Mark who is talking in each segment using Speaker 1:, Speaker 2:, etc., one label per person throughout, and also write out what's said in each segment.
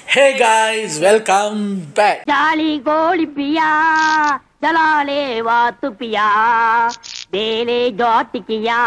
Speaker 1: ஹே guys welcome back
Speaker 2: ಜಾಲಿ ಗೋಳಿ ಪಿಯಾ ಜಲಾಲೆ ವಾತು ಪಿಯಾ ಬೇಲೆ ಜಾಟಿಕಿಯಾ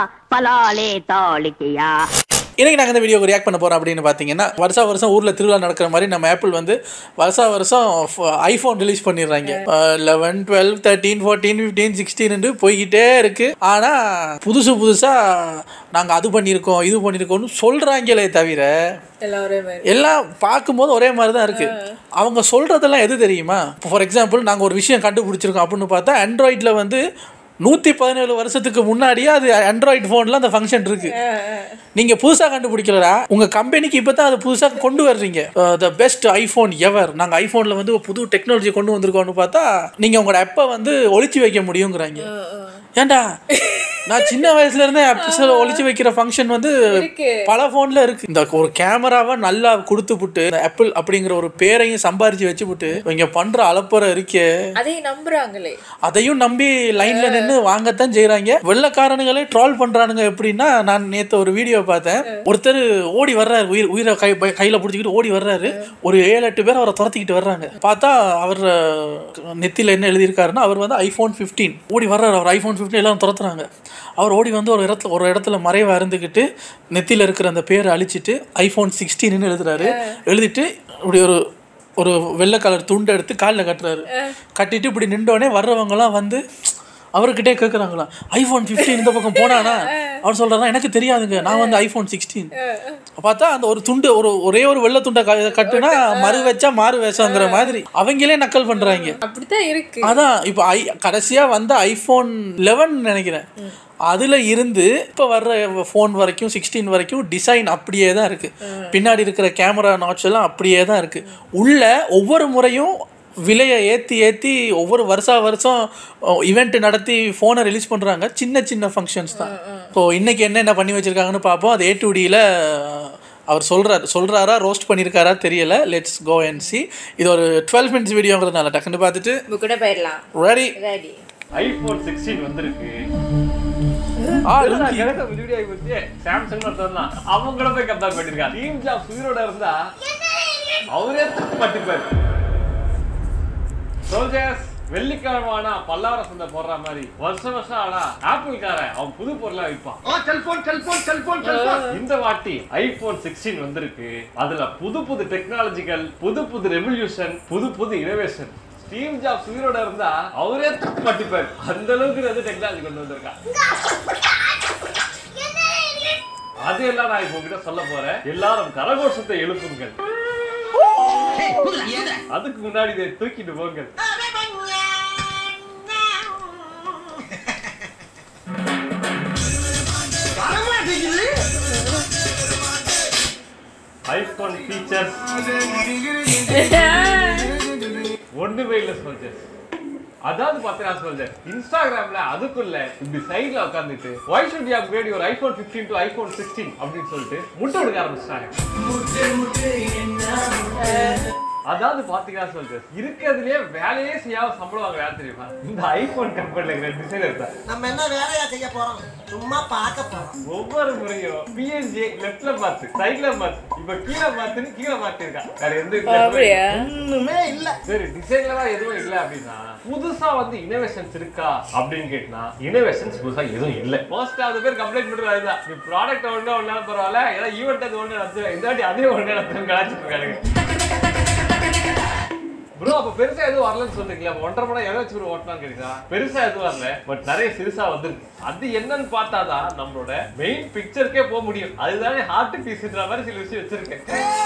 Speaker 2: ಪಲಾಲೆ ತಾಳಿಕಿಯಾ
Speaker 1: இன்னைக்கு நாங்கள் இந்த வீடியோக்கு ரியாக்ட் பண்ண போகிறோம் அப்படின்னு பார்த்தீங்கன்னா வருஷா வருஷம் ஊரில் திருவிழா நடக்கிற மாதிரி நம்ம ஆப்பிள் வந்து வருஷா வருஷம் ஐஃபோன் ரிலீஸ் பண்ணிடுறாங்க eleven twelve thirteen fourteen fifteen sixteen போய்கிட்டே இருக்கு ஆனால் புதுசு புதுசாக நாங்கள் அது பண்ணியிருக்கோம் இது பண்ணியிருக்கோம்னு சொல்கிறாங்களே தவிர
Speaker 3: எல்லாரும்
Speaker 1: எல்லாம் பார்க்கும்போது ஒரே மாதிரி தான் இருக்கு அவங்க சொல்றதெல்லாம் எது தெரியுமா ஃபார் எக்ஸாம்பிள் நாங்கள் ஒரு விஷயம் கண்டுபிடிச்சிருக்கோம் அப்படின்னு பார்த்தா ஆண்ட்ராய்டில் வந்து நூற்றி பதினேழு வருஷத்துக்கு முன்னாடியே அது ஆண்ட்ராய்டு ஃபோனில் அந்த ஃபங்க்ஷன் இருக்கு நீங்கள் புதுசாக கண்டுபிடிக்கலடா உங்கள் கம்பெனிக்கு இப்போ தான் அதை புதுசாக கொண்டு வர்றீங்க த பெஸ்ட் ஐஃபோன் எவர் நாங்கள் ஐஃபோனில் வந்து ஒரு புது டெக்னாலஜி கொண்டு வந்திருக்கோம்னு பார்த்தா நீங்கள் உங்களோட அப்பை வந்து ஒளிச்சு வைக்க முடியுங்கிறாங்க ஏன்டா நான் சின்ன வயசுல இருந்தே ஆப்ஸில் ஒளிச்சு வைக்கிற ஃபங்க்ஷன் வந்து பல ஃபோனில் இருக்கு இந்த ஒரு கேமராவை நல்லா கொடுத்து புட்டு ஆப்பிள் அப்படிங்கிற ஒரு பேரையும் சம்பாரிச்சு வச்சு புட்டு இவங்க பண்ற அலப்பறை இருக்கே
Speaker 3: அதை நம்புறாங்களே
Speaker 1: அதையும் நம்பி லைன்ல நின்று வாங்கத்தான் செய்றாங்க வெள்ளக்காரனுங்களே ட்ரால் பண்றானுங்க எப்படின்னா நான் நேத்து ஒரு வீடியோ பார்த்தேன் ஒருத்தர் ஓடி வர்றாரு உயிர் உயிரை கை பை- கையில பிடிச்சிக்கிட்டு ஓடி வர்றாரு ஒரு ஏழு எட்டு பேர் அவரை துரத்திக்கிட்டு வர்றாங்க பார்த்தா அவர் அஹ், நெத்தியில என்ன எழுதியிருக்காருன்னா அவர் வந்து ஐஃபோன் 15 ஓடி வர்றாரு அவர் ஐஃபோன் 15 எல்லாம் துரத்துறாங்க அவர் ஓடி வந்து ஒரு இடத்துல ஒரு இடத்துல மறைவா இருந்துக்கிட்டு நெத்தியில இருக்கிற அந்த பேரை அழிச்சிட்டு ஐஃபோன் சிக்ஸ்டீன்னு எழுதுறாரு எழுதிட்டு இப்படி ஒரு ஒரு வெள்ளை கலர் துண்டை எடுத்து காலில் கட்டுறாரு கட்டிட்டு இப்படி நின்றோடனே வர்றவங்கலாம் வந்து அவர்கிட்டே கேட்குறாங்களாம் ஐஃபோன் 15 இந்த பக்கம் போனானா அவர் சொல்றாரா எனக்கு தெரியாதுங்க நான் வந்து ஐஃபோன் சிக்ஸ்டீன் பார்த்தா அந்த ஒரு துண்டு ஒரு ஒரே ஒரு வெள்ளை துண்டை க- கட்டுனா மறு வச்சா மாறு வேஷங்கிற மாதிரி அவங்களே நக்கல் பண்றாங்க
Speaker 3: அப்படித்தான் இருக்கு
Speaker 1: அதான் இப்போ ஐ கடைசியாக வந்த ஐஃபோன் லெவன் நினைக்கிறேன் அதில் இருந்து இப்போ வர்ற ஃபோன் வரைக்கும் சிக்ஸ்டீன் வரைக்கும் டிசைன் அப்படியே தான் இருக்குது பின்னாடி இருக்கிற கேமரா நாட்ச் எல்லாம் அப்படியே தான் இருக்குது உள்ள ஒவ்வொரு முறையும் விலையை ஏற்றி ஏற்றி ஒவ்வொரு வருஷா வருஷம் இவெண்ட் நடத்தி ஃபோனை ரிலீஸ் பண்ணுறாங்க சின்ன சின்ன ஃபங்க்ஷன்ஸ் தான் ஸோ இன்னைக்கு என்னென்ன பண்ணி வச்சுருக்காங்கன்னு பார்ப்போம் அது ஏ டு டியில் அவர் சொல்றாரு சொல்றாரா ரோஸ்ட் பண்ணியிருக்காரா தெரியல லெட்ஸ் கோ அண்ட் சி இது ஒரு டுவெல் மினிட்ஸ் வீடியோங்கிறதுனால டக்குன்னு பார்த்துட்டு
Speaker 3: இப்ப கூட போயிடலாம்
Speaker 1: ரெடி
Speaker 3: ரெடி
Speaker 4: ஐபோன் சிக்ஸ்டீன் வந்திருக்கு
Speaker 1: ஆ
Speaker 4: நான் கிடக்க வீடியோ ஆகிப்போச்சு சாம்சங் ஒருத்தர் தான் அவங்க கூட போய் கம்பேர் பண்ணிருக்காங்க டீம் ஜாப் உயிரோட இருந்தா அவரே பட்டுப்பாரு சோல்ஜர்ஸ் வெள்ளிக்கிழமானா பல்லாவர சந்தை போடுற மாதிரி வருஷம் வருஷம் ஆனா ஆப்பிள் காரன் அவன் புது பொருளா விற்பான் செல்போன் செல்போன் செல்போன் செல்போன் இந்த வாட்டி ஐபோன் சிக்ஸ்டீன் வந்திருக்கு அதுல புது புது டெக்னாலஜிக்கல் புது புது ரெவல்யூஷன் புது புது இனோவேஷன் ஸ்டீவ் ஜாப்ஸ் உயிரோட இருந்தா அவரே பட்டிப்பாரு அந்த அளவுக்கு வந்து டெக்னாலஜி கொண்டு வந்திருக்கான் அது எல்லாம் நான் இப்போ உங்ககிட்ட சொல்ல போறேன் எல்லாரும் கரகோஷத்தை எழுப்புங்கள் அதுக்கு முன்னாடி இதை தூக்கிட்டு போங்கள் ஐபோன் ஃபீச்சர்ஸ் ஒண்ணுமே இல்ல சோல்ஜர்ஸ் அதாவது பாத்தீங்கன்னா சோல்ஜர் இன்ஸ்டாகிராம்ல அதுக்குள்ள இப்படி சைடுல உட்காந்துட்டு why should you upgrade your iphone 15 to iphone 16 அப்படின்னு சொல்லிட்டு முட்டை கொடுக்க ஆரம்பிச்சிட்டாங்க அதாவது பாத்தீங்கன்னா சொல்றேன் இருக்கிறதுலயே வேலையே செய்யாம சம்பளம் வாங்க யார் தெரியுமா இந்த ஐபோன் கம்பெனில இருக்கிற டிசைனர் தான்
Speaker 5: நம்ம என்ன வேலையா செய்ய போறோம் சும்மா பார்க்க போறோம்
Speaker 4: ஒவ்வொரு முறையும் பிஎன்ஜி லெஃப்ட்ல பார்த்து சைட்ல பார்த்து இப்ப கீழே பார்த்துன்னு கீழே பார்த்திருக்கா வேற எந்த வித்தியாசமும்
Speaker 3: அப்படியா
Speaker 5: ஒண்ணுமே இல்ல
Speaker 4: சரி டிசைன்ல தான் எதுவும் இல்ல அப்படின்னா புதுசா வந்து இனோவேஷன்ஸ் இருக்கா அப்படின்னு கேட்டினா இனோவேஷன்ஸ் புதுசா எதுவும் இல்ல மோஸ்ட் ஆஃப் பேர் கம்ப்ளைண்ட் பண்றது அதுதான் நீ ப்ராடக்ட் ஒண்ணு ஒண்ணா பரவாயில்ல ஏன்னா ஈவெண்ட் அது ஒண்ணு நடத்து இந்த வாட்டி அதே ஒண்ணு நடத்துன்னு கலாச்சிட்டு இருக்காங்க ப்ரோ அப்ப பெருசா எதுவும் வரலன்னு சொல்றீங்களா அப்ப ஒன்றரை மணி எதை வச்சு ப்ரோ ஓட்டலாம்னு கேட்டீங்களா பெருசா எதுவும் வரல பட் நிறைய சிறுசா வந்திருக்கு அது என்னன்னு பார்த்தாதான் நம்மளோட மெயின் பிக்சருக்கே போக முடியும் அதுதானே ஹார்ட் பீஸ்ன்ற மாதிரி சில விஷயம் வச்சிருக்கேன்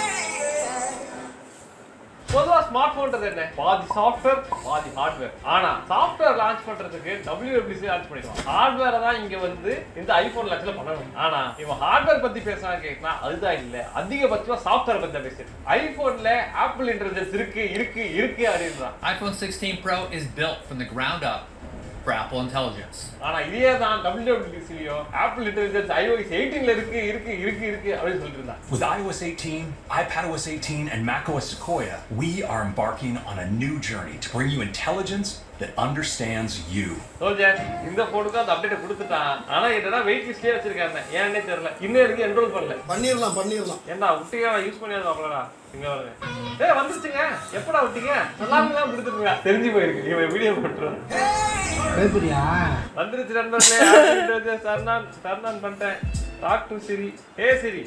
Speaker 4: பொதுவா ஸ்மார்ட் போன்றது என்ன பாதி சாஃப்ட்வேர் பாதி ஹார்ட்வேர் ஆனா சாஃப்ட்வேர் லான்ச் பண்றதுக்கு WWDC லான்ச் பண்ணிடுவான் ஹார்ட்வேரை தான் இங்க வந்து இந்த ஐபோன் லான்ச்ல பண்ணணும் ஆனா இவன் ஹார்ட்வேர் பத்தி பேசுறான்னு கேட்டா அதுதான் இல்ல அதிகபட்சமா சாஃப்ட்வேர் பத்தி தான் பேசுறேன் ஐபோன்ல ஆப்பிள் இன்டெலிஜென்ஸ் இருக்கு இருக்கு இருக்கு அப்படின்றான்
Speaker 6: iPhone 16 Pro is built from the ground up for Apple Intelligence.
Speaker 4: ஆனா இதே தான் WWDC-லயோ ஆப்பிள் இன்டெலிஜென்ஸ் iOS 18ல இருக்கு இருக்கு இருக்கு இருக்கு அப்படின்னு சொல்லிட்டு இருந்தான்
Speaker 7: With iOS 18, iPadOS 18, and macOS Sequoia, we are embarking on a new journey to bring you intelligence that understands you.
Speaker 4: Soldier இந்த போனுக்கு அந்த அப்டேட் கொடுத்துட்டான் ஆனா என்னடா வெயிட் லிஸ்ட்லயே வச்சிருக்காங்க ஏன்னே தெரியல இன்னும் எனக்கு என்ரோல் பண்ணல
Speaker 5: பண்ணிடலாம் பண்ணிடலாம்
Speaker 4: ஏன்டா விட்டீங்க யூஸ் பண்ணியாது பாக்கலடா இங்க வருங்க ஏய் வந்துருச்சுங்க எப்படா விட்டீங்க சொல்லாம தான் கொடுத்துருங்க தெரிஞ்சு போயிருக்கு இவன் வீடியோ போட்டுருவான் வந்துருச்சு நண்பர்களே சர்னான் சர்னான் பண்ணிட்டேன் டாக் டு சிரி ஏ சிரி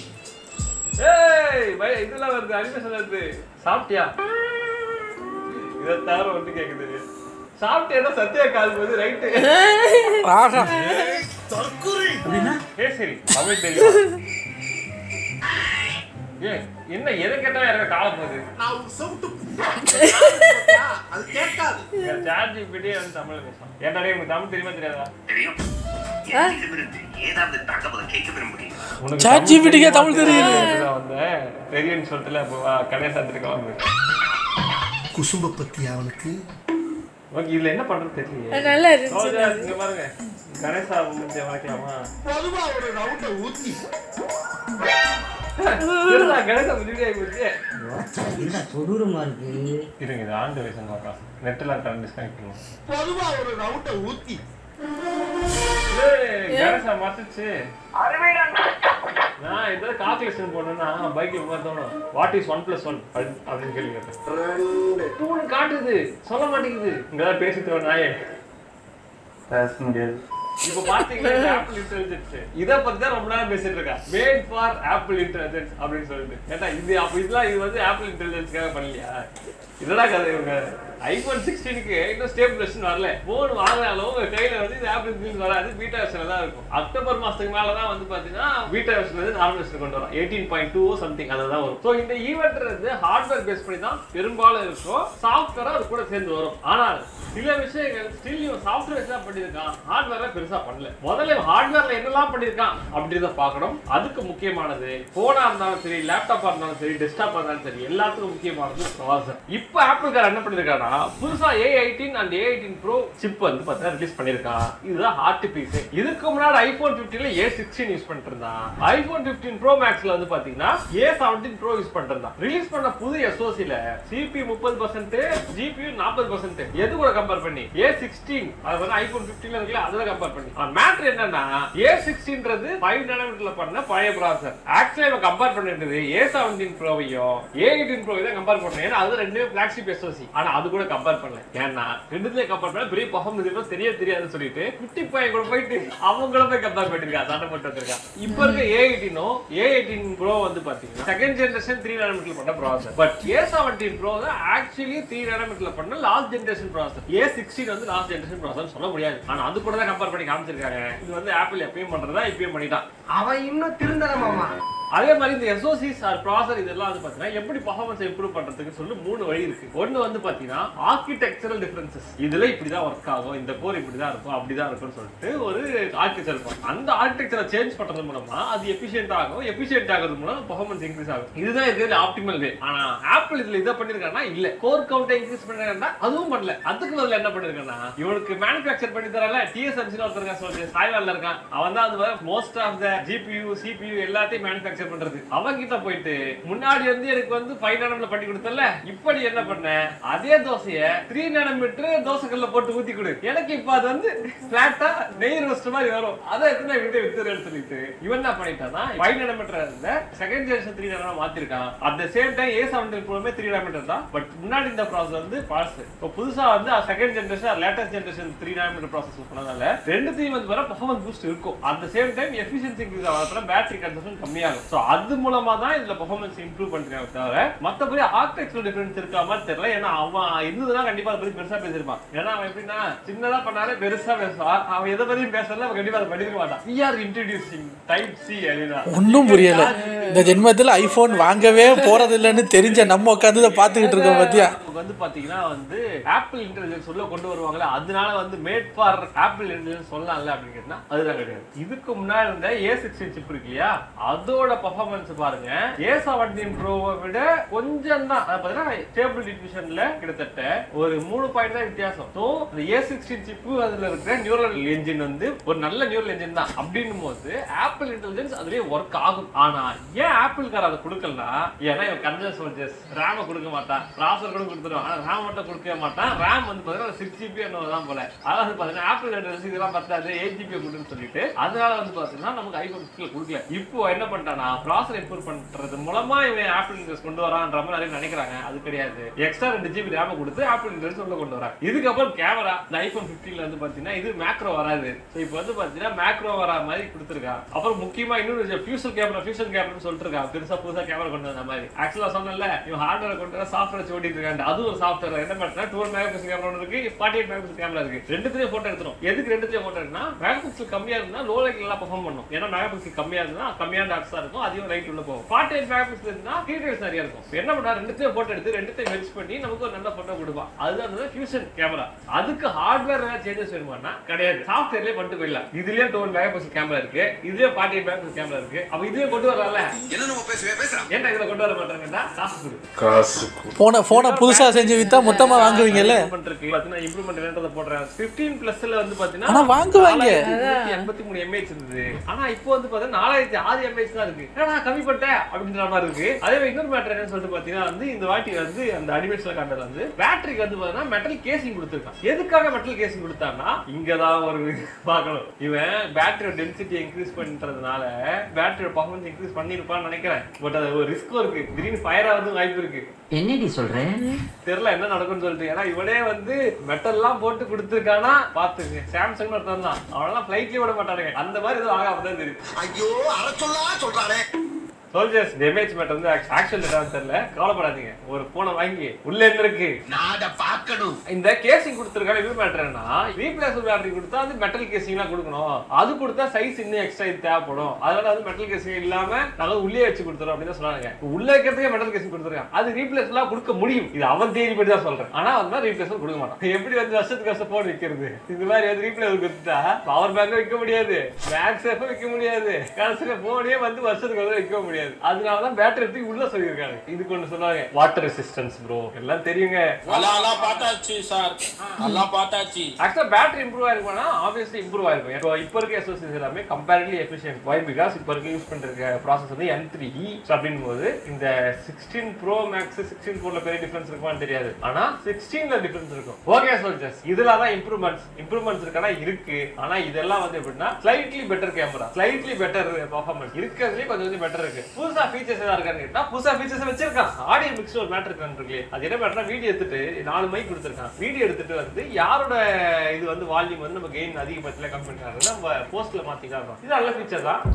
Speaker 4: ஏய் பய இதெல்லாம் வருது அனிமேஷன் வருது சாப்பிட்டியா இதை தவிர ஒன்று கேக்குது சாப்பிட்டேன்னா சத்யா கால் போது ரைட்டு
Speaker 1: ஆஹா
Speaker 4: ஏ சரி தமிழ் தெரியும் ஏ என்ன எதை கேட்டாலும் எனக்கு கால போகுது
Speaker 5: நான் ஒரு சவுட்டு அது கேட்காது
Speaker 4: சாட் ஜிபிடியே வந்து தமிழ் பேசும் ஏன்டா உங்களுக்கு தமிழ் தெரியுமா தெரியாதா
Speaker 8: தெரியும் என்னிடமிருந்து ஏதாவது தகவல் கேட்க விரும்புகிறீங்களா
Speaker 4: உனக்கு
Speaker 1: Chat GPT க்கே தமிழ் தெரியுது.
Speaker 4: நான் வந்தேன் தெரியும்னு சொல்லிட்டுல இப்போ வா, கணேஷ் வந்துருக்கலாம்
Speaker 5: குசும்ப பத்தி அவனுக்கு
Speaker 4: ஓகே இதுல என்ன பண்றது தெரியல
Speaker 3: நல்லா இருந்துச்சு
Speaker 4: ரோஜா இங்க பாருங்க கணேசா வந்து வளர்க்கலாமா
Speaker 5: பொதுவா ஒரு ரவுண்ட ஊத்தி
Speaker 4: சரிடா, கணேசா முடிவு ஆகி போச்சு
Speaker 9: என்ன கொடூரமா இருக்கு
Speaker 4: இருங்க இது ஆண்டு வயசு பார்க்கலாம் நெட்லாம் கரண்ட் டிஸ்கனெக்ட் பண்ணுவோம்
Speaker 5: பொதுவா ஒரு ரவுண்ட ஊத்தி
Speaker 4: ஏய், கணேசா மாத்துச்சு நான் ஏதாவது கால்குலேஷன் போடணும்னா பைக்ல போக தோணும் what is OnePlus One அப்படின்னு கேள்வி கேட்டேன் டூன்னு காட்டுது சொல்ல மாட்டேங்குது இங்கதான் பேசிட்டு நாயே பேச முடியாது இப்போ பாத்தீங்கன்னா ஆப்பிள் இன்டெலிஜென்ஸ் இத பத்தி தான் ரொம்ப நேரம் பேசிட்டு இருக்கா மேட் ஃபார் ஆப்பிள் இன்டெலிஜென்ஸ் அப்படின்னு சொல்லிட்டு ஏட்டா இது அப்ப இதெல்லாம் இது வந்து ஆப்பிள் இன்டெலிஜென்ஸ்க்காக பண்ணலையா இதடா கதை இவங்க ஐபோன் சிக்ஸ்டீனுக்கு இன்னும் ஸ்டேபிள் வரல போன் வாங்கினாலும் உங்க கையில வந்து இது ஆப்பிள் இன்டெலிஜென்ஸ் வராது பீட்டா வெர்ஷன்ல தான் இருக்கும் அக்டோபர் மாசத்துக்கு மேல தான் வந்து பாத்தீங்கன்னா பீட்டா வெர்ஷன் வந்து நார்மல் வெர்ஷன் கொண்டு வரும் எயிட்டீன் பாயிண்ட் டூ சம்திங் அதுதான் வரும் ஸோ இந்த ஈவெண்ட் வந்து ஹார்ட்வேர் பேஸ் பண்ணி தான் பெரும்பாலும் இருக்கும் சாஃப்ட்வேர் அது கூட சேர்ந்து வரும் ஆனால் சில விஷயங்கள் ஸ்டில் இவன் சாஃப்ட்வேர் தான் பண்ணியிருக்கான் ஹார்ட்வேர்ல பெருசா பண்ணல முதல்ல இவன் ஹார்ட்வேர்ல என்னெல்லாம் பண்ணியிருக்கான் அப்படின்றத பார்க்கணும் அதுக்கு முக்கியமானது போனா இருந்தாலும் சரி லேப்டாப்பா இருந்தாலும் சரி டெஸ்க்டாப்பா இருந்தாலும் சரி எல்லாத்துக்கும் முக்கியமானது ப்ராசர் இப்போ ஆப்பிள் கார் என்ன பண்ணிருக்கானா புதுசா A eighteen and A eighteen pro chip வந்து பார்த்தா ரிலீஸ் பண்ணிருக்கான் இதுதான் ஹார்ட் பீஸ் இதுக்கு முன்னாடி ஐபோன் பிப்டீன்ல ஏ சிக்ஸ்டீன் யூஸ் பண்ணிட்டு இருந்தான் ஐபோன் பிப்டீன் ப்ரோ மேக்ஸ்ல வந்து பாத்தீங்கன்னா ஏ செவன்டீன் ப்ரோ யூஸ் பண்ணிட்டு இருந்தான் ரிலீஸ் பண்ண புது எஸ்ஓசில சிபி முப்பது பர்சன்ட் ஜிபியூ நாற்பது பர்சன்ட் எது கூட கம்பேர் பண்ணி ஏ சிக்ஸ்டீன் அது வந்து ஐபோன் பிப்டீன்ல இருக்குல்ல அதுல கம்பேர் பண்ணி மேட்ரு என்னன்னா ஏ சிக்ஸ்டீன்றது ஃபைவ் நானோமீட்டர்ல பண்ண பழைய ப்ராசர் ஆக்சுவலி நம்ம கம்பேர் பண்ணிருந்தது ஏ செவன்டீன் ப்ரோவையும் ஏ எயிட்டீன் ப்ரோ தான் கம்பேர் பண்ணோம் ஏன்னா அது ரெண்டுமே பிளாக்ஷிப் எஸ்ஓசி ஆனா அது கூட கம்பேர் பண்ணல ஏன்னா ரெண்டுத்துலயும் கம்பேர் பண்ண பெரிய பர்ஃபார்மன்ஸ் தெரிய தெரியாதுன்னு சொல்லிட்டு குட்டி பையன் கூட போயிட்டு அவங்கள போய் கம்பேர் பண்ணிருக்கா சண்டை போட்டு வச்சிருக்கா இப்ப இருக்க ஏ எயிட்டீனோ ஏ எயிட்டீன் ப்ரோ வந்து பாத்தீங்கன்னா செகண்ட் ஜெனரேஷன் த்ரீ நானோமீட்டர்ல பண்ண processor but A seventeen pro தான் ஆக்சுவலி த்ரீ நானோமீட்டர்ல பண்ண last generation processor A sixteen வந்து லாஸ்ட் ஜெனரேஷன் ப்ராசர் சொல்ல முடியாது ஆனா அது கூட தான் கம்பேர் பண்ணி காமிச்சிருக்காங்க இது வந்து ஆப்பிள் எப்பயும் பண்றதா இப்பயும் பண்ணிட்டான்
Speaker 5: அவன் இன்னும் திருந்தன மாமா
Speaker 4: அதே மாதிரி இந்த எஸ்ஓசிஸ் ஆர் ப்ராசர் இதெல்லாம் வந்து பாத்தீங்கன்னா எப்படி பர்ஃபார்மன்ஸ் இம்ப்ரூவ் பண்றதுக்கு சொல்லி மூணு வழி இருக்கு ஒன்னு வந்து பாத்தீங்கன்னா ஆர்கிடெக்சரல் டிஃபரன்சஸ் இதுல இப்படிதான் ஒர்க் ஆகும் இந்த கோர் இப்படிதான் இருக்கும் அப்படிதான் இருக்கும்னு சொல்லிட்டு ஒரு ஆர்கிடெக்சர் இருக்கும் அந்த ஆர்கிடெக்சரை சேஞ்ச் பண்றது மூலமா அது எஃபிஷியன்ட் ஆகும் எஃபிஷியன்ட் ஆகிறது மூலம் பர்ஃபார்மன்ஸ் இன்க்ரீஸ் ஆகும் இதுதான் இருக்கிறது ஆப்டிமல் வே ஆனா ஆப்பிள் இதுல இதை பண்ணிருக்காங்கன்னா இல்ல கோர் கவுண்டை இன்க்ரீஸ் பண்ணிருக்காங்கன்னா அதுவும் பண்ணல அதுக்கு பதிலா என்ன பண்ணிருக்காங்கன்னா இவனுக்கு மேனுஃபேக்சர் பண்ணி தரல டிஎஸ்எம்சி ஒருத்தர் இருக்கான் சொல்லி சாய்வால இருக்கான் அவன் தான் அது most of the GPU CPU எல்லாத்தையும் மேனுஃபேக்சர் பண்றது அவன் கிட்ட போயிட்டு முன்னாடி வந்து எனக்கு வந்து ஃபைவ் நானோமீட்டர் பண்ணி கொடுத்தல இப்படி என்ன பண்ண அதே தோசைய த்ரீ நானோமீட்டர் தோசைக்கல்ல போட்டு ஊத்தி கொடு எனக்கு இப்ப அது வந்து பிளாட்டா நெய் ரோஸ்ட் மாதிரி வரும் அதை எத்தனை விட்டு வித்துறேன்னு சொல்லிட்டு இவன் என்ன பண்ணிட்டான்னா ஃபைவ் நானோமீட்டர் இருந்த செகண்ட் ஜெனரேஷன் த்ரீ நானோ மாத்திருக்கான் at the same time A seventeen ப்ரோமே த்ரீ நானோமீட்டர் தான் பட் முன்னாடி இந்த ப்ராசஸ் வந்து பழசு இப்போ புதுசா வந்து second generation latest generation three nanometer process பண்ணதால ரெண்டுத்தையும் வந்து வர பர்ஃபார்மன்ஸ் பூஸ்ட் இருக்கும் at the same time efficiency increase ஆகிறப்ப பேட்டரி கன்சம்ஷன் கம்மியாகும் ஸோ அது மூலமா தான் இதுல பெர்ஃபார்மன்ஸ் இம்ப்ரூவ் பண்ணிருக்காங்க தவிர மத்தபடி ஆர்கிடெக்சர் டிஃபரன்ஸ் இருக்கா மாதிரி தெரியல ஏன்னா அவன் இருந்ததுன்னா கண்டிப்பா அதை பத்தி பெருசா பேசிருப்பான் ஏன்னா அவன் எப்படின்னா சின்னதா பண்ணாலே பெருசா பேசுவான் அவன் எதை பத்தியும் பேசல அவன் கண்டிப்பா அதை பண்ணிருக்க மாட்டான் we are introducing type C அப்படின்னா
Speaker 1: ஒண்ணும் புரியல. இந்த ஜென்மத்தில் ஐபோன் வாங்கவே போறது இல்லைன்னு தெரிஞ்ச நம்ம உட்காந்து இதை பார்த்துக்கிட்டு இருக்கோம் பத்தியா
Speaker 4: நமக்கு வந்து பாத்தீங்கன்னா வந்து ஆப்பிள் இன்டெலிஜென்ஸ் உள்ள கொண்டு வருவாங்களே அதனால வந்து மேட் ஃபார் ஆப்பிள் இன்டெலிஜென்ஸ் சொல்லலாம்ல அப்படின்னு கேட்டா அதுதான் கிடையாது இதுக்கு முன்னாடி இருந்த ஏ சிக்ஸ்டீன் சிப் இருக்கு இல்லையா அதோட பர்ஃபார்மன்ஸ் பாருங்க ஏ செவன்டீன் ப்ரோவை விட கொஞ்சம் தான் அது பாத்தீங்கன்னா ஸ்டேபிள் டிவிஷன்ல கிட்டத்தட்ட ஒரு மூணு பாயிண்ட் தான் வித்தியாசம் ஸோ இந்த ஏ சிக்ஸ்டீன் சிப்பு அதுல இருக்கிற நியூரல் என்ஜின் வந்து ஒரு நல்ல நியூரல் என்ஜின் தான் அப்படின்னும் போது ஆப்பிள் இன்டெலிஜென்ஸ் அதுலயே ஒர்க் ஆகும் ஆனா ஏன் ஆப்பிள் கார் அதை கொடுக்கலனா ஏன்னா இவன் கன்ஜஸ் சோல்ஜர்ஸ் ரேம கொடுக்க மாட்டான் ப்ராசர் கூட கொடுத்துருவான் ஆனா ரேம் மட்டும் கொடுக்கவே மாட்டான் ரேம் வந்து பாத்தீங்கன்னா சிக்ஸ் ஜிபி என்னவோ தான் போல அதாவது பாத்தீங்கன்னா ஆப்பிள் இன்டெலிஜென்ஸ் இதெல்லாம் பத்தாது எயிட் ஜிபி கொடுன்னு சொல்லிட்டு அதனால வந்து பாத்தீங்கன்னா நமக்கு ஐபோன் ஃபிஃப்டில கொடுக்கல இப்போ என்ன பண்ணிட்டானா ப்ராசர் இம்ப்ரூவ் பண்றது மூலமா இவன் ஆப்பிள் இன்டெலிஜென்ஸ் கொண்டு வரான்ற மாதிரி நிறைய நினைக்கிறாங்க அது கிடையாது எக்ஸ்ட்ரா ரெண்டு ஜிபி ரேம கொடுத்து ஆப்பிள் இன்டெலிஜென்ஸ் உள்ள கொண்டு வராங்க இதுக்கப்புறம் கேமரா இந்த ஐபோன் 15 வந்து பாத்தீங்கன்னா இது மேக்ரோ வராது ஸோ இப்போ வந்து பாத்தீங்கன்னா மேக்ரோ வரா மாதிரி கொடுத்துருக்காங்க அப்புறம் முக்கியமா இன்னொரு ஃபியூசல் கேமரா ஃபியூஷன் கேமரான்னு சொல்லிட்டு இருக்காங்க பெருசா புதுசா கேமரா கொண்டு வந்த மாதிரி ஆக்சுவலா சொன்னல இவன் ஹார்ட்வேர் கொண்டு வர சாஃப்ட்வேர் வச்சு ஓட்டிட்டு இருக்காங்க அது ஒரு சாஃப்ட்வேர் என்ன பண்ணுறா டுவெல் மெகா பிக்சல் கேமரா ஒன்று இருக்கு forty eight megapixel camera இருக்கு ரெண்டுத்துலயும் போட்டோ எடுத்துரும் எதுக்கு ரெண்டுத்துலயும் போட்டோ எடுனா மெகா பிக்சல் கம்மியா இருந்தா லோ லைட் நல்லா பெர்ஃபார்ம் பண்ணும் ஏன்னா மெகா பிக்சல் கம்மியா இருந்தா கம்மியான டாட்ஸா இருக்கும் அதிகம் லைட் உள்ள போகும் ஃபார்ட்டி எயிட் மெகா பிக்சல் இருந்தா டீடைல்ஸ் நிறைய இருக்கும் இப்ப என்ன பண்ணா ரெண்டுத்தையும் போட்டோ எடுத்து ரெண்டுத்தையும் மெர்ஜ் பண்ணி நமக்கு ஒரு நல்ல போட்டோ கொடுப்பான் அதுதான் வந்து ஃபியூஷன் கேமரா அதுக்கு ஹார்ட்வேர் ஏதாவது சேஞ்சஸ் வேணுமானா கிடையாது சாஃப்ட்வேர்லயே பண்ணிட்டு போயிடலாம் இதுலயே டுவெல் மெகா பிக்சல் கேமரா இருக்கு இதுலயே forty eight megapixel camera இருக்கு அப்ப இதுலயே கொண்டு வரலாம்ல
Speaker 8: என்ன நம்ம பேசுவே பேசுறான்
Speaker 4: ஏன்டா இதுல கொண்டு வர மாட்டாங்கன்னா காசு கொடு
Speaker 1: போன போனை புதுசா செஞ்சு வித்தா மொத்தமா வாங்குவீங்கல்ல
Speaker 4: improvement இருக்கு. பாத்தீங்கன்னா improvement என்னன்றதை போடுறேன். 15 plusல வந்து பாத்தீங்கன்னா
Speaker 1: ஆனா வாங்குவாங்க.
Speaker 4: 4283 mAh இருந்தது. ஆனா இப்போ வந்து பாத்தீங்கன்னா 4006 mAh தான் இருக்கு. என்னடா கம்மி பண்ணிட்ட? அப்படின்ற மாதிரி இருக்கு. அதே மாதிரி இன்னொரு matter என்னன்னு சொல்லிட்டு பாத்தீங்கன்னா வந்து இந்த வாட்டி வந்து அந்த animations ல காட்டுறது வந்து battery-க்கு வந்து பாத்தீங்கன்னா metal casing கொடுத்திருக்கான். எதுக்காக metal casing கொடுத்தான்னா, இங்கதான் ஒரு பார்க்கணும். இவன் battery density increase பண்றதுனால battery performance increase பண்ணிருப்பான்னு நினைக்கிறேன் பட் அது ஒரு ரிஸ்க்கும் இருக்கு திடீர்னு ஃபயர் ஆகிறது வாய்ப்பு இருக்கு
Speaker 9: என்னடி சொல்ற
Speaker 4: தெரியல என்ன நடக்கும்னு சொல்லிட்டு ஏன்னா இவனே வந்து மெட்டல்லாம் போட்டு கொடுத்துருக்கானா பாத்துங்க சாம்சங் ஒருத்தன் தான் அவனெல்லாம் ஃபிளைட்லயே விட மாட்டானுங்க அந்த மாதிரி எதுவும் ஆகாம தான் தெரியும்
Speaker 5: ஐயோ அரை சொல்லா சொல்றானே
Speaker 4: சோல்ஜர்ஸ் டேமேஜ் மேட் வந்து ஆக்சுவல் டேட்டா தெரியல கவலைப்படாதீங்க ஒரு போனை வாங்கி உள்ள என்ன இருக்கு
Speaker 5: நான் அதை பார்க்கணும்
Speaker 4: இந்த கேசிங் கொடுத்துருக்காங்க இது மேட்டர்னா ரீப்ளேஸ் பேட்டரி கொடுத்தா அது மெட்டல் கேசிங்லாம் கொடுக்கணும் அது கொடுத்தா சைஸ் இன்னும் எக்ஸ்ட்ரா இது தேவைப்படும் அதனால வந்து மெட்டல் கேசிங் இல்லாம நாங்க உள்ளே வச்சு கொடுத்துறோம் அப்படின்னு தான் சொன்னாங்க உள்ள இருக்கிறதுக்கே மெட்டல் கேசிங் கொடுத்துருக்காங்க அது ரீப்ளேஸ் எல்லாம் கொடுக்க முடியும் இது அவன் தேடி படி தான் சொல்றேன் ஆனா அந்த மாதிரி ரீப்ளேஸ் கொடுக்க மாட்டான் எப்படி வந்து வருஷத்துக்கு வருஷம் போன் விற்கிறது இந்த மாதிரி வந்து ரீப்ளேஸ் கொடுத்தா பவர் பேங்க் வைக்க முடியாது பேக் சேஃபும் வைக்க முடியாது கடைசியில போனே வந்து வருஷத்துக்கு வந்து வைக்க முடியாது அதனால தான் பேட்டரி தூக்கி உள்ள சொல்லியிருக்காங்க இதுக்கு ஒன்று சொன்னாங்க வாட்டர் ரெசிஸ்டன்ஸ் ப்ரோ எல்லாம் தெரியுங்க
Speaker 6: எல்லாம் பார்த்தாச்சு சார் எல்லாம் பார்த்தாச்சு
Speaker 4: ஆக்சுவலா பேட்டரி இம்ப்ரூவ் ஆயிருக்கும்னா ஆப்வியஸ்லி இம்ப்ரூவ் ஆயிருக்கும் இப்போ இப்போ இருக்க எஸ்ஓசிஸ் எல்லாமே கம்பேரிட்டிவ்லி எஃபிஷியன்ட் வை பிகாஸ் இப்போ இருக்க யூஸ் பண்ற ப்ராசஸ் வந்து என் த்ரீ அப்படின் போது இந்த சிக்ஸ்டீன் ப்ரோ மேக்ஸ் சிக்ஸ்டீன் ப்ரோல பெரிய டிஃபரன்ஸ் இருக்குமான்னு தெரியாது ஆனா சிக்ஸ்டீன்ல டிஃபரன்ஸ் இருக்கும் ஓகே சோல்ஜர்ஸ் இதுல தான் இம்ப்ரூவ்மெண்ட்ஸ் இம்ப்ரூவ்மெண்ட்ஸ் இருக்கானா இருக்கு ஆனா இதெல்லாம் வந்து எப்படின்னா slightly better camera slightly better performance இருக்கிறதுலயே கொஞ்சம் கொஞ்சம் பெட்டர் இருக்கு புதுசா ஃபீச்சர்ஸ் ஏதாவது இருக்கான்னு கேட்டா புதுசா ஃபீச்சர்ஸ் வச்சிருக்கான் ஆடியோ மிக்ஸ் ஒரு மேட்டர் இருக்கான்னு இருக்கு அது என்ன மேட்டர்னா வீடியோ எடுத்துட்டு நாலு மைக் கொடுத்துருக்கான் வீடியோ எடுத்துட்டு வந்து யாரோட இது வந்து வால்யூம் வந்து நம்ம கெயின் அதிகபட்சத்துல கம்மி பண்ணிக்காரு நம்ம போஸ்ட்ல மாத்திக்கலாம் இது நல்ல ஃபீச்சர் தான்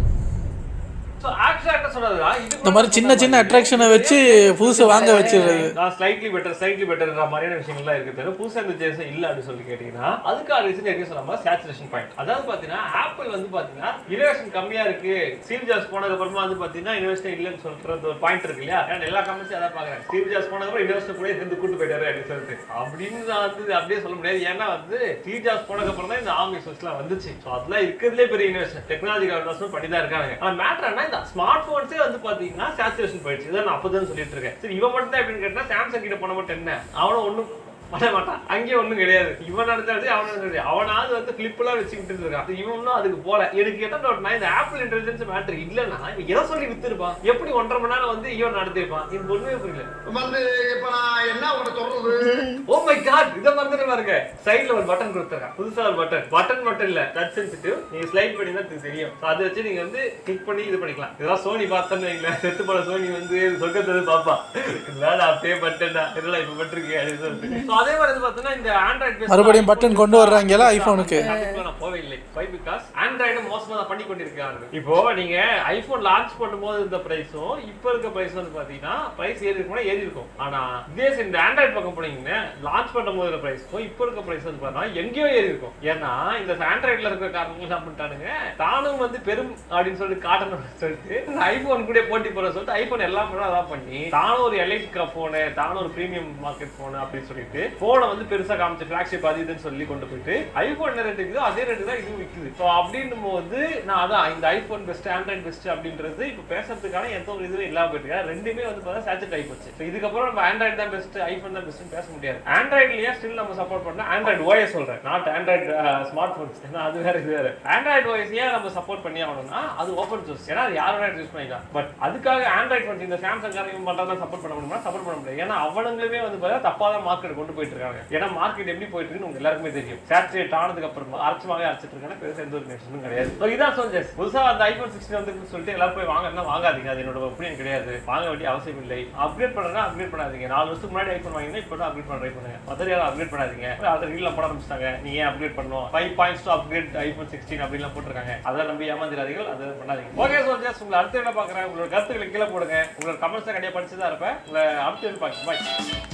Speaker 4: ஸோ ஆக்சுவலா என்ன சொல்றதுன்னா இது
Speaker 1: இந்த மாதிரி சின்ன சின்ன அட்ராக்ஷனை வச்சு புதுசு வாங்க வச்சிருது
Speaker 4: நான் ஸ்லைட்லி பெட்டர் ஸ்லைட்லி பெட்டர்ன்ற மாதிரியான விஷயங்கள்லாம் இருக்கு தவிர புதுசா இந்த ஜேசன் இல்ல அப்படின்னு சொல்லி கேட்டீங்கன்னா அதுக்கான ரீசன் எப்படி சொல்லாம சேச்சுரேஷன் பாயிண்ட் அதாவது பாத்தீங்கன்னா ஆப்பிள் வந்து பாத்தீங்கன்னா இனோவேஷன் கம்மியா இருக்கு ஸ்டீவ் ஜாப்ஸ் போனதுக்கு அப்புறமா வந்து பாத்தீங்கன்னா இனோவேஷன் இல்லைன்னு சொல்றது ஒரு பாயிண்ட் இருக்கு இல்லையா ஏன்னா எல்லா கமெண்ட்ஸும் அதான் பாக்குறேன் ஸ்டீவ் ஜாப்ஸ் போனதுக்கு அப்புறம் இனோவேஷன் கூட இருந்து கூட்டு போயிட்டாரு அப்படின்னு சொல்லிட்டு அப்படின்னு நான் வந்து அப்படியே சொல்ல முடியாது ஏன்னா வந்து ஸ்டீவ் ஜாப்ஸ் போனதுக்கு அப்புறம் தான் இந்த ஆர்மி எல்லாம் வந்துச்சு ஸோ அதெல்லாம் இருக்கிறதுலே பெரிய இனோவேஷன் டெக்னாலஜிக்கல் அட்வான்ஸ்மெண்ட் பண்ணி தான் இருக்காங்க ஆனா மேட்டர் என்ன இந்த ஸ்மார்ட் போன்ஸே வந்து பாத்தீங்கன்னா சேச்சுரேஷன் போயிடுச்சு இதை நான் அப்பதான் சொல்லிட்டு இருக்கேன் சரி இவன் மட்டும் தான் எப்படின்னு கேட்டா சாம்சங் கிட்ட போன மட்டும் என்ன அவனும் ஒண்ணும் பண்ண மாட்டான் அங்கேயே ஒண்ணும் கிடையாது இவன் நடந்தாச்சு அவன் நடந்தாச்சு அவனாவது வந்து கிளிப் எல்லாம் வச்சுக்கிட்டு இருக்கான் இவனும் அதுக்கு போல எனக்கு என்ன டவுட்னா இந்த ஆப்பிள் இன்டெலிஜென்ஸ் மேட்டர் இல்லைன்னா இவன் எதை சொல்லி வித்துருப்பான் எப்படி ஒன்றரை மணி நேரம் வந்து இவன் நடத்திருப்பான் எனக்கு ஒண்ணுமே புரியல
Speaker 5: வந்து இப்ப நான் என்ன உனக்கு சொல்றது
Speaker 4: ஓ மை காட் இத மறந்துட்டு பாருங்க சைடுல ஒரு பட்டன் கொடுத்துருக்கான் புதுசா ஒரு பட்டன் பட்டன் மட்டும் இல்ல டச் சென்சிட்டிவ் நீங்க ஸ்லைட் பண்ணி தான் இது தெரியும் So அதை வச்சு நீங்க வந்து கிளிக் பண்ணி இது பண்ணிக்கலாம் இதெல்லாம் சோனி பார்த்தேன்னு வைங்களேன் செத்து போன சோனி வந்து சொர்க்கத்தை வந்து பாப்பா இல்ல நான் பே பண்ணிட்டேன்டா என்னடா இப்ப பட்டிருக்கேன் அப்படின்னு சொல்லிட்டு So அதே மாதிரி வந்து பார்த்தீங்கன்னா இந்த ஆண்ட்ராய்ட்
Speaker 1: மறுபடியும் button கொண்டு வர்றாங்களா iPhone-க்கு?
Speaker 4: நான் போவே இல்லை வை பிகாஸ் ஆண்ட்ராய்டு மோசமா தான் பண்ணி கொண்டிருக்காங்க இப்போ நீங்க ஐபோன் லான்ச் பண்ணும்போது இந்த பிரைஸும் இப்போ இருக்க பிரைஸ் வந்து பாத்தீங்கன்னா பிரைஸ் ஏறி இருக்கும்னா ஏறி இருக்கும் ஆனா இதே சரி இந்த ஆண்ட்ராய்டு பக்கம் போனீங்கன்னா லான்ச் பண்ணும்போது இருக்க பிரைஸ்க்கும் இப்போ இருக்க பிரைஸ் வந்து பார்த்தீங்கன்னா எங்கேயோ ஏறி இருக்கும் ஏன்னா இந்த ஆண்ட்ராய்டுல இருக்கிற காரணங்கள் என்ன பண்ணிட்டானுங்க தானும் வந்து பெரும் அப்படின்னு சொல்லிட்டு காட்டணும்னு சொல்லிட்டு இந்த ஐபோன் கூட போட்டி போற சொல்லிட்டு ஐபோன் எல்லாம் பண்ண அதான் பண்ணி தானும் ஒரு எலைட் போனு தானும் ஒரு பிரீமியம் மார்க்கெட் போனு அப்படின்னு சொல்லிட்டு போனை வந்து பெருசா காமிச்சு ஃபிளாக்ஷிப் அது இதுன்னு சொல்லி கொண்டு போயிட்டு ஐபோன் என்ன ரேட் இருக்குதோ அதே ரேட்டு தான் இதுவும் விற்குது ஸோ அப்படின்னும் போது நான் அதான் இந்த ஐபோன் பெஸ்ட் ஆண்ட்ராய்ட் பெஸ்ட் அப்படின்றது இப்போ பேசுறதுக்கான எந்த ஒரு இதுவும் இல்லாம போயிட்டு ரெண்டுமே வந்து பார்த்தா சேச்சுரேட் ஆகி போச்சு ஸோ இதுக்கப்புறம் நம்ம ஆண்ட்ராய்டு தான் பெஸ்ட் ஐபோன் தான் பெஸ்ட்னு பேச முடியாது ஆண்ட்ராய்ட்லயே ஸ்டில் நம்ம சப்போர்ட் பண்ணா ஆண்ட்ராய்டு ஓஎஸ் சொல்றேன் நாட் ஆண்ட்ராய்டு ஸ்மார்ட் போன்ஸ் ஏன்னா அது வேற இது வேற ஆண்ட்ராய்டு ஓஎஸ் ஏன் நம்ம சப்போர்ட் பண்ணி ஆகணும்னா அது ஓப்பன் சோர்ஸ் ஏன்னா அது யார் வேணா யூஸ் பண்ணிக்கலாம் பட் அதுக்காக ஆண்ட்ராய்ட் ஃபோன்ஸ் இந்த சாம்சங் காரங்க மட்டும் தான் சப்போர்ட் பண்ண முடியுமா சப்போர்ட் பண்ண முடியாது ஏன்னா அவனுங்களுமே வந்து பார்த்தா தப்பா தான் மார்க்கெட் கொண்டு போயிட்டு இருக்காங்க ஏன்னா மார்க்கெட் எப்படி போயிட்டு இருக்குன்னு உங்க எல்லாருக்குமே தெரியும் சேச்சுரேட் ஆனதுக்கு அப்புறமா அரைச்சமாவே அரைச்சிட்டு இருக்காங்க பெருசா எந்த ஒரு நேஷனும் கிடையாது ஸோ இதான் சொல்றேன் புதுசா அந்த ஐபோன் சிக்ஸ்டின் வந்து சொல்லிட்டு எல்லாரும் போய் வாங்கன்னா வாங்காதீங்க அது என்னோட ஒப்பீனியன் கிடையாது வாங்க வேண்டிய அவசியம் இல்லை அப்கிரேட் பண்ணுறா அப்கிரேட் பண்ணாதீங்க நாலு வருஷத்துக்கு முன்னாடி ஐபோன் வாங்கினா இப்போ தான் அப்கிரேட் பண்ண ட்ரை பண்ணுங்க மற்ற யாரும் அப்கிரேட் பண்ணாதீங்க அதை ரீல்ல போட ஆரம்பிச்சிட்டாங்க நீ ஏன் அப்கிரேட் பண்ணணும் five points to upgrade iPhone sixteen அப்படிலாம் போட்டிருக்காங்க அதை நம்பி ஏமாந்திராதீர்கள் அதை பண்ணாதீங்க ஓகே சோல்ஜர்ஸ் உங்களை அடுத்த என்ன பார்க்குறேன் உங்களோட கருத்துக்களை கீழே போடுங்க உங்களோட கமெண்ட்ஸை கண்டிப்பாக படிச்சு தான் இருப்பேன் உங்களை அடுத்த என்ன பார்க்க பாய்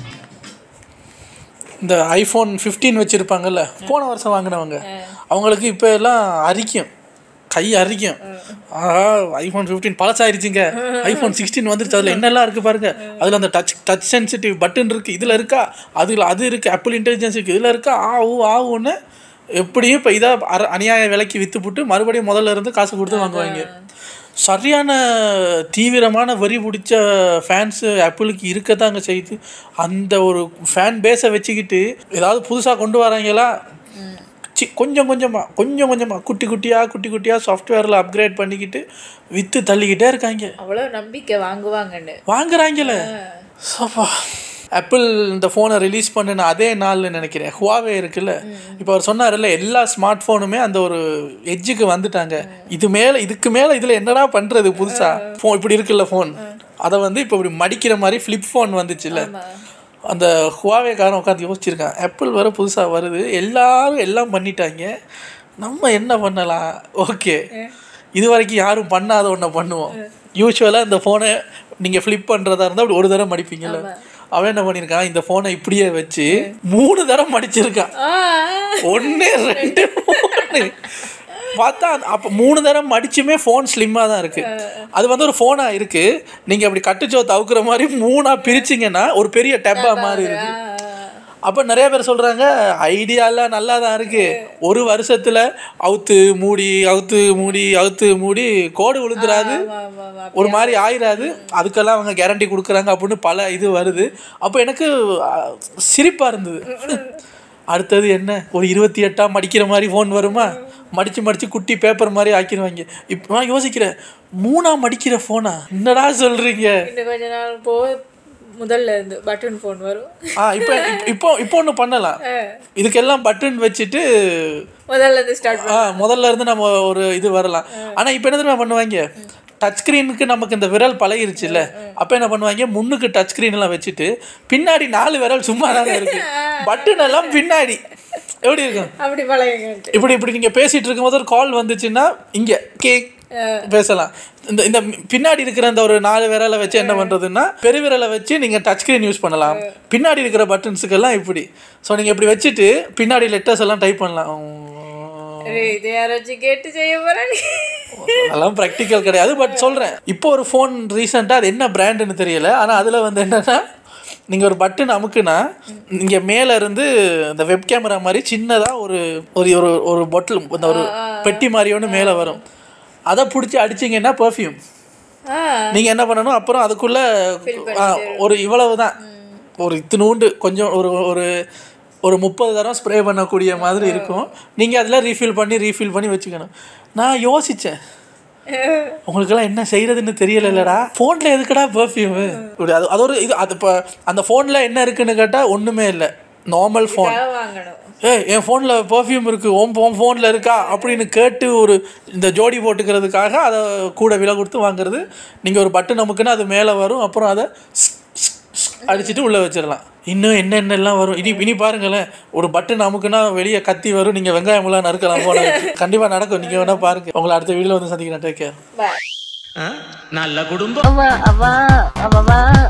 Speaker 1: இந்த ஐஃபோன் 15 வச்சுருப்பாங்கல்ல போன வருஷம் வாங்கினவங்க அவங்களுக்கு இப்போ எல்லாம் அரிக்கும் கை அரிக்கும் ஆஹா ஐஃபோன் 15 பழசாயிருச்சுங்க ஐஃபோன் சிக்ஸ்டீன் வந்துருச்சு அதில் என்னெல்லாம் இருக்குது பாருங்க அதில் அந்த டச் டச் சென்சிட்டிவ் பட்டன் இருக்குது இதில் இருக்கா அதில் அது இருக்குது ஆப்பிள் இன்டெலிஜென்ஸ் இருக்குது இதில் இருக்கா ஆ ஊ ஆ ஊன்னு எப்படியும் இப்போ இதை அர- அநியாய விலைக்கு விற்று போட்டு மறுபடியும் முதல்ல இருந்து காசு கொடுத்து வாங்குவாங்க சரியான தீவிரமான வரி பிடிச்ச ஃபேன்ஸு ஆப்பிளுக்கு இருக்கத்தாங்க செய்யுது அந்த ஒரு ஃபேன் பேஸை வச்சுக்கிட்டு ஏதாவது புதுசாக கொண்டு வராங்களா சி கொஞ்சம் கொஞ்சமாக கொஞ்சம் கொஞ்சமாக குட்டி குட்டியாக குட்டி குட்டியாக சாஃப்ட்வேரில் அப்கிரேட் பண்ணிக்கிட்டு விற்று தள்ளிக்கிட்டே இருக்காங்க
Speaker 3: அவ்வளவு நம்பிக்கை வாங்குவாங்கன்னு
Speaker 1: வாங்குறாங்கல்ல சப்பா ஆப்பிள் இந்த ஃபோனை ரிலீஸ் பண்ணின அதே நாள்னு நினைக்கிறேன் ஹுவாவே இருக்குல்ல இப்போ அவர் சொன்னார்ல எல்லா ஸ்மார்ட் ஃபோனுமே அந்த ஒரு எட்ஜுக்கு வந்துட்டாங்க இது மேலே இதுக்கு மேலே இதில் என்னடா பண்ணுறது புதுசாக ஃபோன் இப்படி இருக்குல்ல ஃபோன் அதை வந்து இப்போ இப்படி மடிக்கிற மாதிரி ஃப்ளிப் ஃபோன் வந்துச்சுல்ல அந்த ஹுவாவேக்காரன் உட்காந்து யோசிச்சிருக்கான் ஆப்பிள் வர புதுசாக வருது எல்லாரும் எல்லாம் பண்ணிட்டாங்க நம்ம என்ன பண்ணலாம் ஓகே இது வரைக்கும் யாரும் பண்ணாத ஒன்றை பண்ணுவோம் யூஸ்வலாக இந்த ஃபோனை நீங்கள் ஃப்ளிப் பண்ணுறதா இருந்தால் அப்படி ஒரு தடவை மடிப்பீங்கல்ல அவன் என்ன பண்ணியிருக்கான் இந்த ஃபோனை இப்படியே வச்சு மூணு தடவை மடிச்சிருக்கான் ஒன்று ரெண்டு மூணு பார்த்தா அப்போ மூணு தடவை மடிச்சுமே ஃபோன் ஸ்லிம்மாக தான் இருக்குது அது வந்து ஒரு ஃபோனாக இருக்குது நீங்கள் அப்படி கட்டுச்சோ தவுக்குற மாதிரி மூணாக பிரிச்சிங்கன்னா ஒரு பெரிய டெப்பா மாதிரி இருக்கு அப்போ நிறைய பேர் சொல்கிறாங்க ஐடியாலாம் நல்லா தான் இருக்குது ஒரு வருஷத்தில் அவுத்து மூடி அவுத்து மூடி அவுத்து மூடி கோடு விழுந்துராது ஒரு மாதிரி ஆயிராது அதுக்கெல்லாம் அவங்க கேரண்டி கொடுக்குறாங்க அப்படின்னு பல இது வருது அப்போ எனக்கு சிரிப்பாக இருந்தது அடுத்தது என்ன ஒரு இருபத்தி எட்டாம் மடிக்கிற மாதிரி ஃபோன் வருமா மடித்து மடித்து குட்டி பேப்பர் மாதிரி ஆக்கிடுவாங்க இப்போ நான் யோசிக்கிறேன் மூணா மடிக்கிற ஃபோனா என்னடா சொல்கிறீங்க
Speaker 3: இன்னும் கொஞ்ச நாள் போ முதல்ல இருந்து பட்டன் ஃபோன் வரும்
Speaker 1: ஆ இப்போ இப்போ இப்போ ஒன்று பண்ணலாம் இதுக்கெல்லாம் பட்டன் வச்சுட்டு
Speaker 3: முதல்ல இருந்து ஸ்டார்ட்
Speaker 1: ஆ முதல்ல இருந்து நம்ம ஒரு இது வரலாம் ஆனால் இப்போ என்ன தெரியுமா பண்ணுவாங்க டச் ஸ்க்ரீனுக்கு நமக்கு இந்த விரல் பழகிருச்சுல்ல அப்போ என்ன பண்ணுவாங்க முன்னுக்கு டச் ஸ்க்ரீன் எல்லாம் வச்சுட்டு பின்னாடி நாலு விரல் சும்மா தானே இருக்கு பட்டன் எல்லாம் பின்னாடி எப்படி இருக்கும்
Speaker 3: அப்படி பழகுங்க
Speaker 1: இப்படி இப்படி நீங்கள் பேசிட்டு இருக்கும்போது ஒரு கால் வந்துச்சுன்னா இங்கே கேக் பேசலாம் இந்த இந்த பின்னாடி இருக்கிற அந்த ஒரு நாலு விரலை வச்சு என்ன பண்ணுறதுன்னா பெருவிரலை வச்சு நீங்கள் டச் ஸ்க்ரீன் யூஸ் பண்ணலாம் பின்னாடி இருக்கிற பட்டன்ஸுக்கெல்லாம் இப்படி ஸோ நீங்கள் இப்படி வச்சுட்டு பின்னாடி லெட்டர்ஸ் எல்லாம் டைப் பண்ணலாம்
Speaker 3: இது யாராச்சும் கேட்டு செய்ய போறேன்
Speaker 1: அதெல்லாம் ப்ராக்டிக்கல் கிடையாது பட் சொல்கிறேன் இப்போ ஒரு ஃபோன் ரீசெண்டாக அது என்ன பிராண்டுன்னு தெரியல ஆனால் அதில் வந்து என்னென்னா நீங்கள் ஒரு பட்டன் அமுக்குனா இங்கே மேலே இருந்து இந்த வெப் கேமரா மாதிரி சின்னதாக ஒரு ஒரு ஒரு ஒரு பொட்டில் இந்த ஒரு பெட்டி மாதிரி ஒன்று மேலே வரும் அதை பிடிச்சி அடிச்சிங்கன்னா பர்ஃப்யூம் நீங்கள் என்ன பண்ணணும் அப்புறம் அதுக்குள்ளே ஒரு இவ்வளவு தான் ஒரு இத்தினூண்டு கொஞ்சம் ஒரு ஒரு ஒரு முப்பது தரம் ஸ்ப்ரே பண்ணக்கூடிய மாதிரி இருக்கும் நீங்கள் அதில் ரீஃபில் பண்ணி ரீஃபில் பண்ணி வச்சுக்கணும் நான் யோசித்தேன் உங்களுக்கெல்லாம் என்ன செய்யறதுன்னு தெரியல இல்லடா ஃபோனில் எதுக்குடா பெர்ஃப்யூமு அது அது ஒரு இது அது இப்போ அந்த ஃபோனில் என்ன இருக்குன்னு கேட்டால் ஒன்றுமே இல்லை நார்மல் ஃபோன்
Speaker 3: வாங்கணும்
Speaker 1: ஏய் என் ஃபோனில் பர்ஃப்யூம் இருக்குது ஓம் ஓம் ஃபோனில் இருக்கா அப்படின்னு கேட்டு ஒரு இந்த ஜோடி போட்டுக்கிறதுக்காக அதை கூட விலை கொடுத்து வாங்குறது நீங்கள் ஒரு பட்டன் நமக்குன்னு அது மேலே வரும் அப்புறம் அதை ஸ்- ஸ்- ஸ் அடிச்சுட்டு உள்ளே வச்சிடலாம் இன்னும் என்னென்னலாம் வரும் இனி இனி பாருங்களேன் ஒரு பட்டன் அமுக்குனா வெளியே கத்தி வரும் நீங்கள் வெங்காயமெல்லாம் நறுக்கலாம் போன கண்டிப்பாக நடக்கும் நீங்கள் வேணால் பாருங்க உங்களை அடுத்த வீடியோவில் வந்து சந்திக்கிறேன் டேக் கேர்
Speaker 3: பாய்
Speaker 10: நல்ல குடும்பம்
Speaker 2: அவ அவ அவ